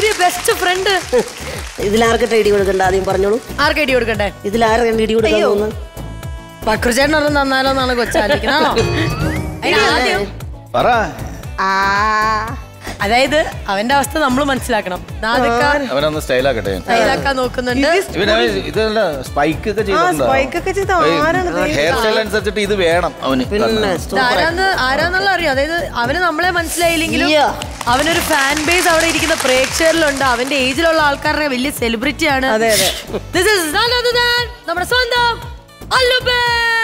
പുതിയ best friend ഇതിലാർക്കിട്ട് ഇടി കൊടുക്കണ്ട ആദ്യം പറഞ്ഞോളൂ ആർക്ക് ഇടി കൊടുക്കണ്ടേ ഇതിലാരും ഇടി കൊടുക്കാൻ തോന്നുന്നു പക്രുചേട്ടൻ ഒരെണ്ണം തന്നാലോ എന്നാണ് കൊച്ചാലിക്കണോ ആദ്യം പറ അതായത് അവന്റെ അവസ്ഥ നമ്മൾ മനസ്സിലാക്കണം നാദിക്ക അവനൊന്ന് സ്റ്റൈലാക്കട്ടെ സ്റ്റൈലാക്കാൻ നോക്കുന്നുണ്ട് ഇവന് ഇതല്ല സ്പൈക്ക് ഒക്കെ spike ഒക്കെ ചെയ്ത് ആരാണിത്? ഹെയർ സ്റ്റൈൽ അനുസരിച്ചിട്ട് ഇത് വേണം അവന് പിന്നെ ഇത് ആരാന്ന് ആരാന്നുള്ള അറിയാം അതായത് അവന് നമ്മളെ മനസ്സിലായില്ലെങ്കിലും ഇയ്യ. അവനൊരു ഫാൻ ബേസ് അവിടെ ഇരിക്കുന്ന പ്രേക്ഷകരിലുണ്ട് അവന്റെ ഏജിലുള്ള ആൾക്കാരുടെ വലിയ സെലിബ്രിറ്റി ആണ് അതെ, അതെ. This is none other than നമ്മുടെ സ്വന്തം അല്ലുബേ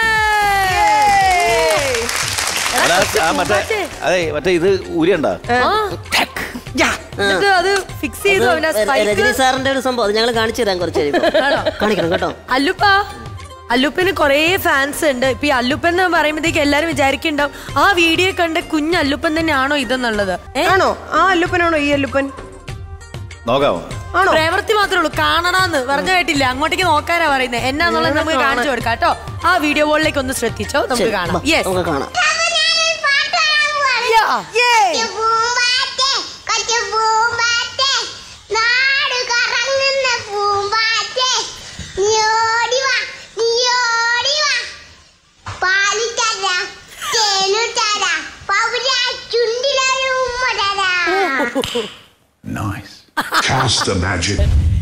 അല്ല, ആ മറ്റേ അതെ മറ്റേ ഇത് ഊരിയണ്ട എന്നിട്ട് അത് ഫിക്സ് ചെയ്തു അവന്റെ ര- രജനി സ്പൈക്ക് സാറിന്റെ ഒരു സംഭവം അത് ഞങ്ങൾ കാണിച്ചു തരാൻ കുറച്ച് കഴിയുമ്പോ കാണിക്കണം കേട്ടോ അല്ലുപ്പ അല്ലുപ്പന് കുറേ ഫാൻസ് ഉണ്ട് ഇപ്പൊ ഈ അല്ലുപ്പൻ എന്ന് പറയുമ്പോഴത്തേക്ക് എല്ലാരും വിചാരിക്കുന്നുണ്ടാവും ആ വീഡിയോ കണ്ട് കുഞ്ഞ് അല്ലുപ്പൻ തന്നെയാണോ ഇതെന്നുള്ളത് ഏ? ആണോ ആ അല്ലുപ്പനാണോ ഈ അല്ലുപ്പൻ നോക്കാമോ ആണോ പ്രവൃത്തി മാത്രമേ ഉള്ളൂ കാണണമെന്ന് പറഞ്ഞു കേട്ടില്ല അങ്ങോട്ടേക്ക് നോക്കാനാ പറയുന്നത് എന്നാന്നുള്ളത് നമുക്ക് കാണിച്ചു കൊടുക്കാം കേട്ടോ ആ വീഡിയോ ബോളിലേക്ക് ഒന്ന് ശ്രദ്ധിച്ചോ നമുക്ക് കാണാം യെസ് നമുക്ക് കാണാം പൂമ്പാറ്റേ കൊച്ചു പൂമ്പാറ്റേ നാട് കറങ്ങുന്ന പൂമ്പാറ്റേ നീ ഓടി വാ നീ ഓടി വാ പാല് തരാ തേനു തരാ പൗര ചുണ്ടിലൊരു ഉമ്മ തരാ Nice. Cast the magic.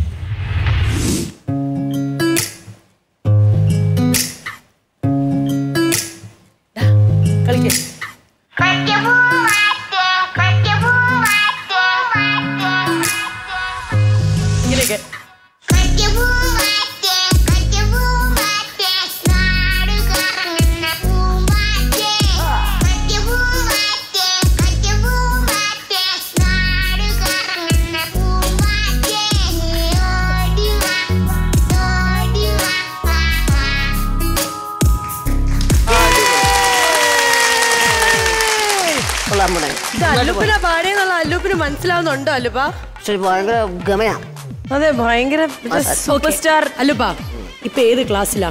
കളിക്ക് കൊച്ചു പൂമ്പാറ്റേ കൊച്ചു പൂമ്പാറ്റേ ഇങ്ങനെയൊക്കെ കൊച്ചു പൂമ്പാറ്റേ കൊച്ചു പൂമ്പാറ്റേ നാട് കറങ്ങുന്ന പൂമ്പാറ്റേ കൊച്ചു പൂമ്പാറ്റേ കൊച്ചു പൂമ്പാറ്റേ നാട് കറങ്ങുന്ന പൂമ്പാറ്റേ നീ ഓടി വാ ഓടി വാ വാ വാ കൊള്ളാൻ പോണേ ഇത് അല്ലുപ്പിനെ പാടിയെന്നുള്ള അല്ലുപ്പിന് മനസ്സിലാവുന്നുണ്ടോ അല്ലുപ്പ പക്ഷെ ഭയങ്കര ഗമയാ അതെ ഭയങ്കര സൂപ്പർ സ്റ്റാർ അല്ലുപ്പ ഇപ്പൊ ഏത് ക്ലാസ്സിലാ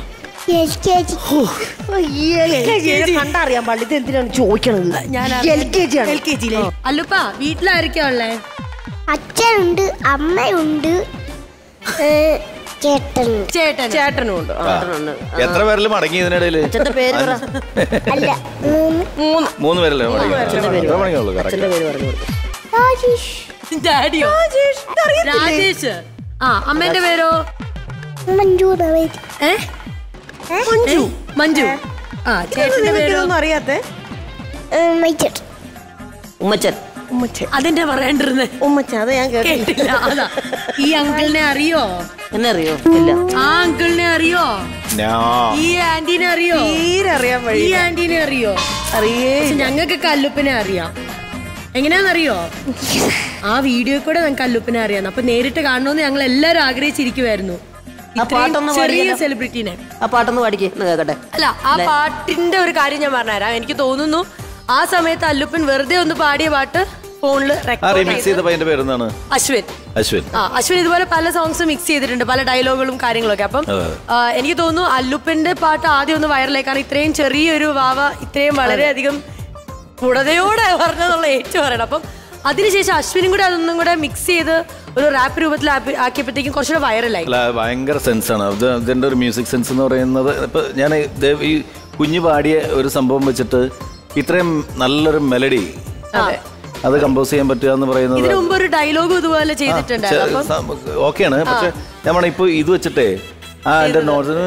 കണ്ടറിയാൻ പാടില്ല ഇത് എന്തിനാണ് ചോദിക്കണത് ഞാൻ എൽ കെ ജി ആണ് എൽ കെ ജിയിലെ അല്ലുപ്പ വീട്ടിലായിരിക്കാ ഉള്ളേ അച്ഛനുണ്ട് അമ്മയുണ്ട് ഏ, ചേട്ടനുണ്ട് ചേട്ടൻ ചേട്ടനും ഉണ്ട് ആ. എത്ര പേരിലും മടങ്ങി ഇതിനിടയില് അച്ഛന്റെ പേര് പറ അല്ല മൂന്ന് മൂന്ന് പേരല്ലേ മടങ്ങി അച്ഛന്റെ പേര് എത്ര മണിക്കുള്ളൂ അച്ഛന്റെ കറക്റ്റ് പേര് പറഞ്ഞു കൊടുത്തു രാജേഷ് ഡാഡിയോ രാജേഷ് ആ അമ്മേന്റെ പേരോ മഞ്ജു നവേദ് ഏ മഞ്ജു മഞ്ജു ആ ചേട്ടന്റെ നിങ്ങൾക്ക് പേരോ ഇതൊന്നും അറിയാത്തെ മൈച്ചേട്ടൻ ഉമ്മച്ചൻ ഉമ്മച്ചൻ അതിന്റെ പറയണ്ടിരുന്നേ ഉമ്മച്ചൻ അത് ഞാൻ കേട്ടില്ല കേട്ടില്ല അതാ ഈ അങ്കിളിനെ അറിയോ എന്നെ അറിയോ ഇല്ല ആ അങ്കിളിനെ അറിയോ ഈ ആന്റീനെ അറിയോ തീരെ അറിയാൻ ഈ വഴി ആന്റീനെ അറിയോ അറിയേ പക്ഷെ ഞങ്ങൾക്ക് അല്ലുപ്പിനെ അറിയാം എങ്ങനെയാണെന്നറിയോ ആ വീഡിയോ കൂടെ ഞങ്ങൾക്ക് അല്ലുപ്പിനെ അറിയാം അപ്പൊ നേരിട്ട് കാണണമെന്ന് ഞങ്ങൾ എല്ലാരും ആഗ്രഹിച്ചിരിക്കുവായിരുന്നു ആ പാട്ടൊന്ന് ഇത്രയും ചെറിയ പാടിയല്ലോ. സെലിബ്രിറ്റീനെ ആ പാട്ടൊന്ന് പാടിക്കേ ഒന്ന് കേക്കട്ടെ അല്ല ആ പാട്ടിന്റെ ഒരു കാര്യം ഞാൻ പറഞ്ഞുതരാം എനിക്ക് തോന്നുന്നു ആ സമയത്ത് അല്ലുപ്പൻ വെറുതെ ഒന്ന് പാടിയ പാട്ട് ഫോണിൽ ആ റെക്കോർഡ് റീമിക്സ് ചെയ്ത പയ്യന്റെ പേരെന്താണ് അശ്വിൻ അശ്വിൻ ആ അശ്വിൻ ഇതുപോലെ പല സോങ്സ് മിക്സ് ചെയ്തിട്ടുണ്ട് പല ഡയലോഗുകളും കാര്യങ്ങളൊക്കെ അപ്പം അതെ. ആ, എനിക്ക് തോന്നുന്നു അല്ലുപ്പന്റെ പാട്ട് ആദ്യം ഒന്ന് വൈറലായി കാരണം ഇത്രയും ചെറിയൊരു വാവ ഇത്രയും വളരെയധികം സ്ഫുടതയോടെ പറഞ്ഞെന്നുള്ള ഏറ്റവും പറയണം അപ്പം അതിനുശേഷം അശ്വിനും കൂടെ അതൊന്നും കൂടെ മിക്സ് ചെയ്ത് ഒരു റാപ്പ് രൂപത്തിൽ ആപ്പി- ആക്കിയപ്പോഴത്തേക്കും കുറച്ചുകൂടെ വൈറലായി അല്ല ഭയങ്കര സെൻസാണ് അത് ഇതിൻ്റെ ഒരു മ്യൂസിക് സെൻസ് എന്ന് പറയുന്നത് ഇപ്പൊ ഞാൻ ഇത് ഈ കുഞ്ഞു പാടിയ ഒരു സംഭവം വെച്ചിട്ട് ഇത്രയും നല്ലൊരു മെലഡി അത് കമ്പോസ് ചെയ്യാൻ പറ്റുക എന്ന് പറയുന്നത് ഇതിനു മുമ്പ് ഒരു ഡയലോഗും ഇതുപോലെ ചെയ്തിട്ടുണ്ടായിരുന്നു അപ്പം ഓക്കെയാണ് പക്ഷെ ഞാൻ ഇപ്പൊ ഇത് വെച്ചിട്ടേ ആ എന്റെ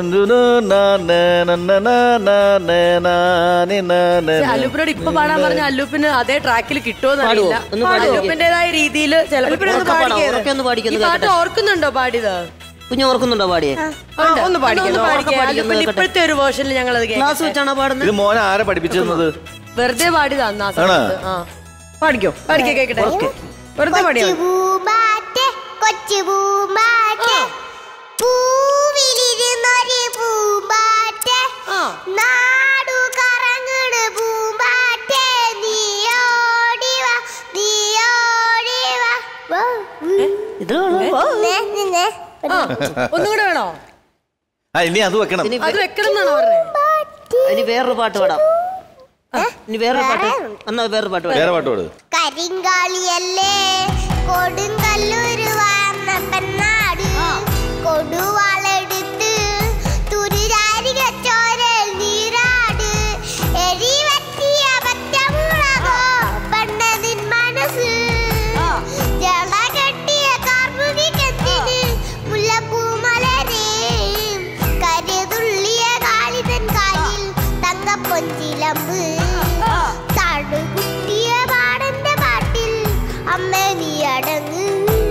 അല്ലൂപ്പിനോട് ഇപ്പൊ പാടാൻ പറഞ്ഞ അല്ലൂപ്പിന് അതേ ട്രാക്കിൽ കിട്ടുമോന്ന് അറിയില്ല പാടുവോ? ഒന്ന് പാടി നോക്ക്. അല്ലൂപ്പിന്റേതായ രീതിയിൽ ചിലപ്പോൾ ഉറക്കെ പാടാം, ഉറക്കെ ഒന്ന് ഈ പാടിക്കുന്നു പാട്ട് കേക്കട്ടെ ഓർക്കുന്നുണ്ടോ പാടിയത് കുഞ്ഞു ഓർക്കുന്നുണ്ടോ പാടിയെ ഉണ്ട്. ഒന്ന് പാടിക്കേ, ഒന്ന് ഉറക്കെ പാടിക്കേ. പാടിക്കുന്നു അല്ലൂപ്പിന്റെ കേക്കട്ടെ. ഇപ്പോഴത്തെ ഒരു വേർഷനിൽ ഞങ്ങൾ അത് ക്ലാസ് വെച്ചാണോ പാടുന്നത് ഇത് മോനെ ആരെ പഠിപ്പിച്ചിരുന്നത് വെറുതെ പാടിയതാ അന്ന് ആ ആണോ? സമയത്ത് ആ പാടിക്കോ പാടിക്കേ കേക്കട്ടെ വെറുതെ പാടിയാ കൊച്ചു പൂമ്പാറ്റേ കൊച്ചു പൂമ്പാറ്റേ പൂവിലിരുന്നൊരു പൂമ്പാറ്റേ ആ. നാടു കറങ്ങണ പൂമ്പാറ്റേ നീ ഓടി വാ നീ ഓടി വാ വാ. നെ, നെ, നെ. ആ ഒന്നും കൂടെ വേണോ ആ ഇനി അത് വെക്കണം ഇനി അത് വെക്കണം എന്നാണോ പറഞ്ഞത് ഇനി വേറൊരു പാട്ട് പാടാം ഇനി വേറൊരു പാട്ട് എന്നാ വേറൊരു പാട്ട് പാടാം വേറെ പാട്ട് പാട് കരിങ്കാളിയല്ലേ കൊടുങ്കല്ലൂര് വന്ന പെണ്ണാട് കൊടുവാളെടുത്ത് തുരിരാരിക ചോരൽ നീരാട് എരിവറ്റിയ പച്ചമുളകോ പണ്ടതിൻ മനസ്സ് ജള കെട്ടിയ കാർമുകിക്കെത്തിന് മുല്ലപ്പൂ മലരേ കരുതുള്ളിയ കാളിതൻ കാലിൽ തങ്കപ്പൊഞ്ചിലമ്പ് തടുകുത്തിയ പാടന്റെ പാട്ടിൽ അമ്മ നീ അടങ്ങ്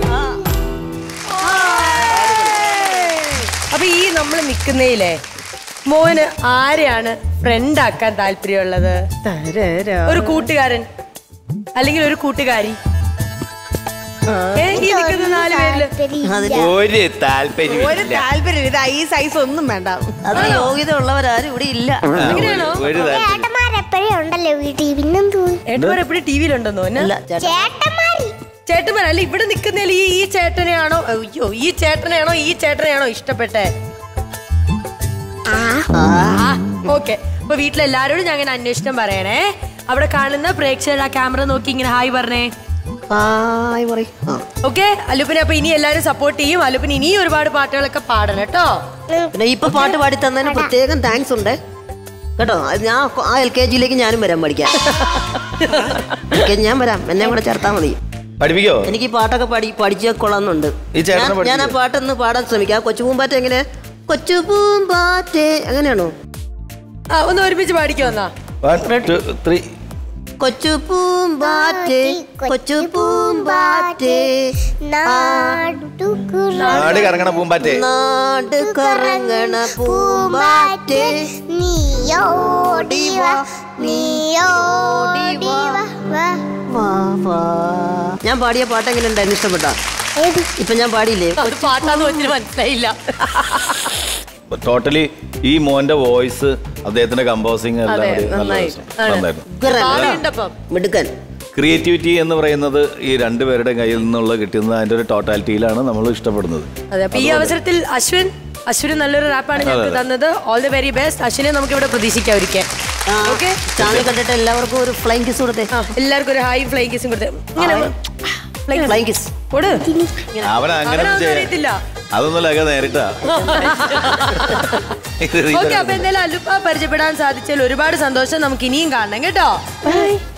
അപ്പൊ ഈ നമ്മൾ നിക്കുന്നതിലേ മോന് ആരെയാണ് ഫ്രണ്ട് ആക്കാൻ താല്പര്യമുള്ളത് ഒരു കൂട്ടുകാരൻ അല്ലെങ്കിൽ ഒരു കൂട്ടുകാരി ഏ, ഈ നിൽക്കുന്ന നാല് പേരില് ഒരു താല്പര്യം ഒരു താല്പര്യം ഇത് ഈ സൈസ് ഒന്നും വേണ്ട അത് യോഗ്യത ഉള്ളവരാരും ഇവിടെ ഇല്ല അങ്ങനെയാണോ ഒരു താല്പര്യം ചേട്ടന്മാരെപ്പോഴും ഉണ്ടല്ലോ വീട്ടിൽ പിന്നെന്തോ ഏട്ടന്മാർ എപ്പോഴും ടി വിയിലുണ്ടെന്നോ ഇല്ല ചേട്ടാ ചേട്ടന്മാര് ചേട്ടന്മാർ അല്ല ഇവിടെ നിൽക്കുന്നതിൽ ഈ ഈ ചേട്ടനെയാണോ അയ്യോ ഈ ചേട്ടനെയാണോ ഈ ചേട്ടനെയാണോ ഇഷ്ടപ്പെട്ടെ ഓക്കെ അപ്പൊ വീട്ടിലെല്ലാരോടും ഞാൻ അങ്ങനെ അന്വേഷണം പറയണേ അവിടെ കാണുന്ന പ്രേക്ഷകർ ആ ക്യാമറ നോക്കി ഇങ്ങനെ ഹായ് പറഞ്ഞേ ഹായ് പറയ്. ആ. ഓക്കെ അലുപ്പിനെ അപ്പൊ ഇനി എല്ലാരും സപ്പോർട്ട് ചെയ്യും അലുപ്പിന് ഇനിയും ഒരുപാട് പാട്ടുകളൊക്കെ പാടണം കേട്ടോ പിന്നെ ഇപ്പൊ പാട്ട് പാടി തന്നതിന് പ്രത്യേകം താങ്ക്സ് ഉണ്ട് കേട്ടോ അത് ഞാൻ ആ എൽ കെ ജിയിലേക്ക് ഞാനും വരാൻ പഠിക്കാം LKG ഞാൻ വരാം എന്നെ കൂടെ ചേർത്താൽ മതി പഠിപ്പിക്കോ എനിക്ക് ഈ പാട്ടൊക്കെ പാടി പഠിച്ച കൊള്ളാന്നുണ്ട് ഈ ചേട്ടനെ ഞാൻ- ഞാൻ ആ പഠിപ്പിക്കോ? പാട്ടൊന്ന് പാടാൻ ശ്രമിക്കാം കൊച്ചു പൂമ്പാറ്റ എങ്ങനെ കൊച്ചു പൂമ്പാറ്റേ അങ്ങനെയാണോ ആ ഒന്ന് ഒരുമിച്ച് പാടിക്കോ എന്നാ വൺ ടു ത്രീ കൊച്ചു പൂമ്പാറ്റേ കൊച്ചു പൂമ്പാറ്റേ നാടുകുറ നാട് കറങ്ങണ പൂമ്പാറ്റേ നാട് കറങ്ങണ പൂമ്പാറ്റേ നീയോടിവ നീയോടിവ വാ. വാ, വാ. ഞാൻ പാടിയ പാട്ട് എങ്ങനെ ഉണ്ടായിരുന്നു ഇഷ്ടപ്പെട്ട ഏത്? ഇപ്പൊ ഞാൻ പാടിയില്ലേ അത് പാട്ടാന്ന് വെച്ചിട്ട് മനസ്സിലായില്ല ടോട്ടലി ഈ മോന്റെ വോയിസ് അദ്ദേഹത്തിന്റെ കമ്പോസിങ് എല്ലാം അതെ, കൂടി നല്ല നന്നായി. രസം. ആണ്. നന്നായിരുന്നു ഉഗ്രൻ. പാടുണ്ടപ്പം മിടുക്കൻ ക്രിയേറ്റിവിറ്റി എന്ന് പറയുന്നത് ഈ രണ്ടുപേരുടെ കയ്യിൽ നിന്നുള്ള കിട്ടുന്ന അതിന്റെ ഒരു ടോട്ടാലിറ്റിയിലാണ് നമ്മൾ ഇഷ്ടപ്പെടുന്നത് അതെ അപ്പൊ ഈ അവസരത്തിൽ അശ്വിൻ അശ്വിൻ നല്ലൊരു റാപ്പാണ് ഞങ്ങൾക്ക് തന്നത് ഓൾ ദി വെരി ബെസ്റ്റ് അശ്വിനെ നമുക്ക് ഇവിടെ പ്രതീക്ഷിക്കാം ഒരിക്കൽ ഓക്കെ ചാനൽ കണ്ടിട്ട് എല്ലാവർക്കും ഒരു ഫ്ലൈങ് കിസ് കൊടുത്തേ എല്ലാവർക്കും ഒരു ഹൈ ഫ്ലൈ കിസും കൊടുത്ത് ഇങ്ങനെ flying kiss. ഫ്ലൈങ് കിസ് കൊടു അവൻ അങ്ങനെ അവനതൊന്നും ചെയ്യാൻ- അറിയത്തില്ല അതൊന്നുമല്ല അക നേരിട്ടാ ഇത് ഓക്കെ അപ്പൊ എന്തായാലും അലുപ്പ പരിചയപ്പെടാൻ സാധിച്ചതിൽ ഒരുപാട് സന്തോഷം നമുക്ക് ഇനിയും കാണണം കേട്ടോ